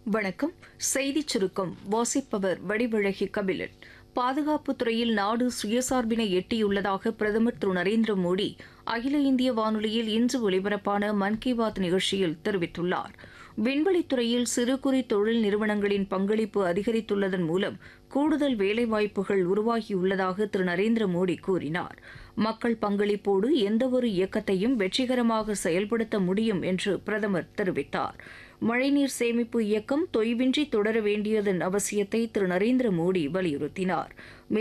வணக்கம் செய்திச் சுருக்கம் வாசிப்பவர் வடிவழகி கபிலன் பாதுகாப்புத் துறையில் நாடு சுயசார்பினை எட்டியுள்ளதாக பிரதமர் திரு நரேந்திர மோடி அகில இந்திய வானொலியில் இன்று ஒலிபரப்பான மன் கி பாத் நிகழ்ச்சியில் தெரிவித்துள்ளார் விண்வெளித்துறையில் சிறு குறு தொழில் நிறுவனங்களின் பங்களிப்பு அதிகரித்துள்ளதன் மூலம் கூடுதல் வேலைவாய்ப்புகள் உருவாகியுள்ளதாக திரு நரேந்திர மோடி கூறினார் மக்கள் பங்களிப்போடு எந்தவொரு இயக்கத்தையும் வெற்றிகரமாக செயல்படுத்த முடியும் என்று பிரதமர் தெரிவித்தார் மழைநீர் சேமிப்பு இயக்கம் தொய்வின்றி தொடர வேண்டியதன் அவசியத்தை திரு நரேந்திர மோடி வலியுறுத்தினார்